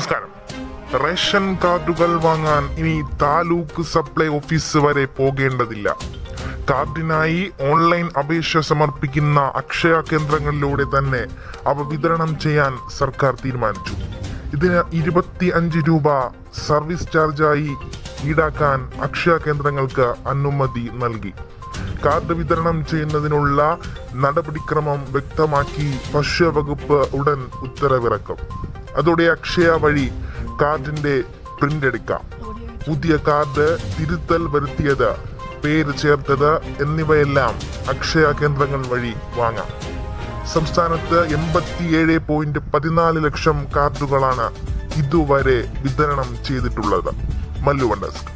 നമസ്കാരം റേഷൻ കാർഡുകൾ വാങ്ങാൻ ഇനി താലൂക്ക് സപ്ലൈ ഓഫീസ് വരെ പോകേണ്ടതില്ല കാർഡിനായി ഓൺലൈൻ അപേക്ഷ സമർപ്പിക്കുന്ന അക്ഷയ കേന്ദ്രങ്ങളിലൂടെ തന്നെ അവ വിതരണം ചെയ്യാൻ സർക്കാർ തീരുമാനിച്ചു ഇതിന് ഇരുപത്തി അഞ്ച് രൂപ സർവീസ് ചാർജായി ഈടാക്കാൻ അക്ഷയ കേന്ദ്രങ്ങൾക്ക് അനുമതി നൽകി കാർഡ് വിതരണം ചെയ്യുന്നതിനുള്ള നടപടിക്രമം വ്യക്തമാക്കി ഭക്ഷ്യവകുപ്പ് ഉടൻ ഉത്തരവിറക്കും അതോടെ അക്ഷയ വഴി കാർഡിന്റെ പ്രിന്റ് എടുക്കാം പുതിയ കാർഡ് തിരുത്തൽ വരുത്തിയത് പേര് ചേർത്തത് എന്നിവയെല്ലാം അക്ഷയ കേന്ദ്രങ്ങൾ വഴി വാങ്ങാം സംസ്ഥാനത്ത് എൺപത്തിയേഴ് പോയിന്റ് പതിനാല് ലക്ഷം കാർഡുകളാണ് ഇതുവരെ വിതരണം ചെയ്തിട്ടുള്ളത് മല്ലു വണ്ടസ്ക്